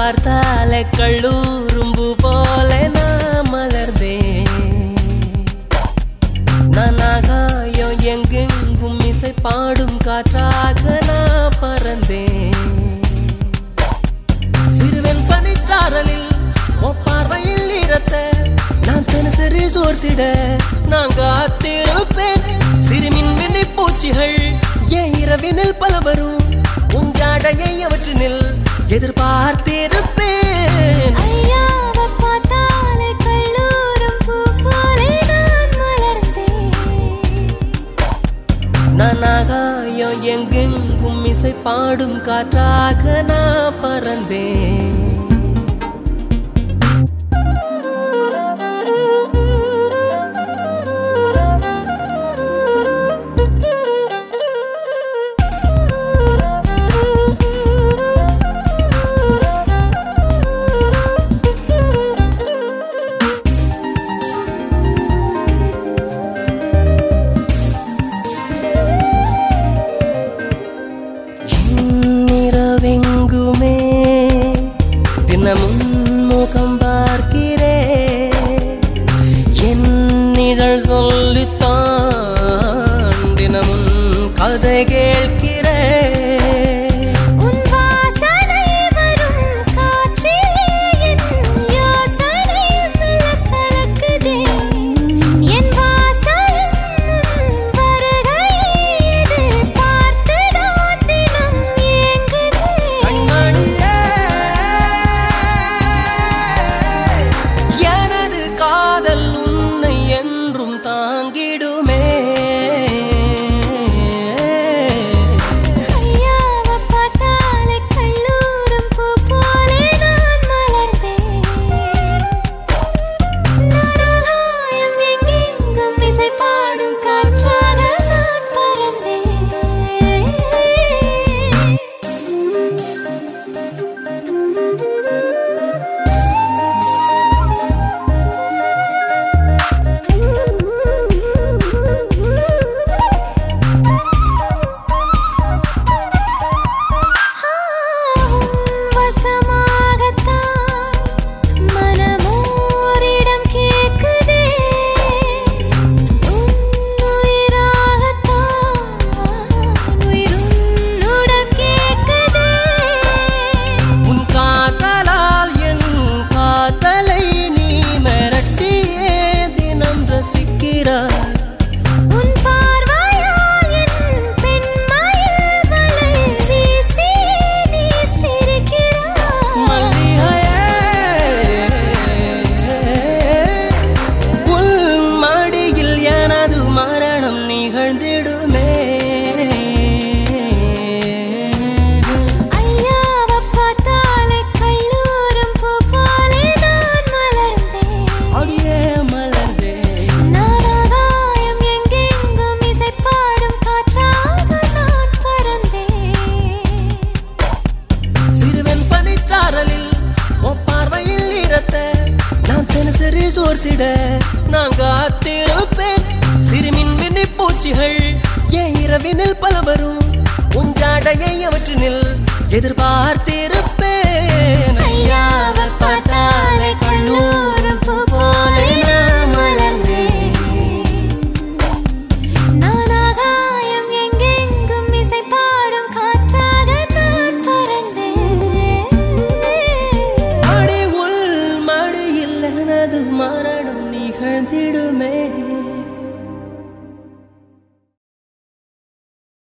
பார்த்தாலே கள்ளூரும்பு போல நான் மலர்ந்தேன் நான் ஆகாயம் எங்கெங்கும் இசை பாடும் காற்றாக நான் பறந்தேன் சிறுவன் பனிச்சாரலில் பார்வையில் ஈரத்த நான் தினசரி சோர்த்திட நான் காத்திருப்பேன் சிறுமின் வெள்ளி பூச்சிகள் என் இரவினில் பல வரும் உஞ்சாடையை அவற்றினில் எதிர்பார்த்திருப்பேன் ஐயாவை பார்த்தாலே கல்லூரும் பூ போலே நான் மலர்ந்தேன் நான் ஆகாயம் எங்கெங்கும் இசை பாடும் காற்றாக நான் பறந்தேன் இரவெங்குமே தினமும் முகம் பார்க்கிறேன் என் நிழல் சொல்லித்தான் தினமும் கதை கேட்கிறேன் உன் வாசனை வரும் காற்றிலே என் யோசனை மெல்ல கலக்குதே என் வாசலும் உன் வருகையை எதிர்பார்த்துதான் தினம் ஏங்குதே கண்மணியே எனது காதல் உன்னை என்றும் தாங்கிடுமே ஐயாவை பார்த்தாலே கல்லூரும் பூ போலே நான் மலர்ந்தேன் நான் ஆகாயம் எங்கெங்கும் இசை பாடும் காற்றாக நான் பறந்தேன் வசமாகத்தான் மனமோரிடம் கேக்குதே உன்னுயிராகத்தான் உயிருன்னுடன் கேக்குதே உன் காதலால் என் காதலை நீ மிரட்டியே தினம் ரசிக்கிறாய் உன் பார்வையால் என் பெண்மையில் வலை வீசி நீ சிரிக்கிறாய் மல்லிகையே உன் மடியில் எனது மரணம் நிகழ்ந்திடுமே ஐயாவை பார்த்தாலே கல்லூரும் பூ போலே நான் மலர்ந்தேன் அடியே மலர்ந்தே நான் ஆகாயம் எங்கெங்கும் இசை பாடும் காற்றாக நான் பறந்தேன் சிறுவன் பனிச்சாரலில் உன் பார்வையில் ஈரத்த நான் தினசரி சோர்த்திட நான் காத்திருப்பேன் சிறுமின் விண்ணி பூச்சிகள் என் இரவினில் பல வரும் உஞ்சாடையை அவற்றினில் எதிர்பார்த்திருப்பேன் ஐயாவை பார்த்தாலே கல்லூரும் பூ போலே நான் மலர்ந்தேன் நான் ஆகாயம் எங்கெங்கும் இசை பாடும் காற்றாக நான் பறந்தேன் அடி உள் மடியில் எனது மரணம் நிகழ்ந்திடுமே